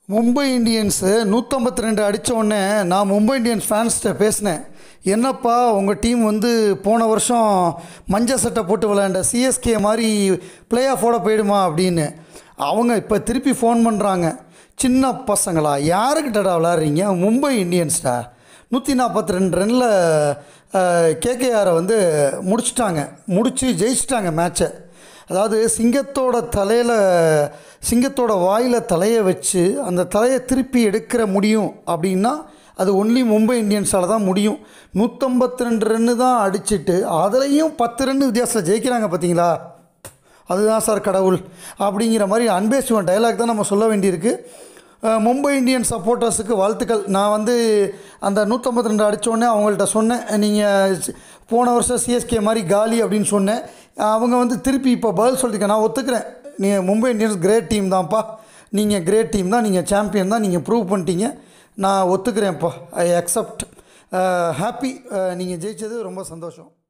Mumbai Indians நூற்றம்பத்தி ரெண்டு அடித்த உடனே நான் மும்பை இந்தியன்ஸ் ஃபேன்ஸ்கிட்ட பேசினேன் என்னப்பா உங்கள் டீம் வந்து போன வருஷம் மஞ்சள் சட்டை போட்டு விளையாண்ட சிஎஸ்கே மாதிரி பிளே ஆஃபோட போயிடுமா அப்படின்னு அவங்க இப்போ திருப்பி ஃபோன் பண்ணுறாங்க சின்ன பசங்களா யாருக்கிட்டடா விளாட்றீங்க மும்பை இந்தியன்ஸ்டா நூற்றி நாற்பத்தி ரெண்டு ரனில் கேகேஆரை வந்து முடிச்சிட்டாங்க முடித்து ஜெயிச்சிட்டாங்க மேட்சை அதாவது சிங்கத்தோட தலையில் சிங்கத்தோட வாயில் தலையை வச்சு அந்த தலையை திருப்பி எடுக்கிற முடியும் அப்படின்னா அது ஒன்லி மும்பை இந்தியன்ஸால் தான் முடியும் நூற்றம்பத்தி ரெண்டு ரன்னு தான் அடிச்சிட்டு அதுலேயும் பத்து ரன்னு வித்தியாசத்தில் ஜெயிக்கிறாங்க பார்த்தீங்களா அதுதான் சார் கடவுள் அப்படிங்கிற மாதிரி அன்பே சிவன் டைலாக் தான் நம்ம சொல்ல வேண்டியிருக்கு அஹ் மும்பை இந்தியன் சப்போர்ட்டர்ஸுக்கு வாழ்த்துக்கள் நான் வந்து அந்த நூற்றம்பத்தி ரெண்டு அடித்தோடனே அவங்கள்ட்ட சொன்னேன் நீங்கள் போன வருஷம் சிஎஸ்கே மாதிரி காலி அப்படின்னு சொன்னேன் அவங்க வந்து திருப்பி இப்போ பதில் சொல்லியிருக்கேன் நான் ஒத்துக்கிறேன் நீங்கள் மும்பை இந்தியன்ஸ் கிரேட் டீம் தான்ப்பா நீங்கள் கிரேட் டீம் தான் நீங்கள் சாம்பியன் தான் நீங்கள் ப்ரூவ் பண்ணிட்டீங்க நான் ஒத்துக்கிறேன்ப்பா ஐ அக்செப்ட் ஹாப்பி நீங்கள் ஜெயித்தது ரொம்ப சந்தோஷம்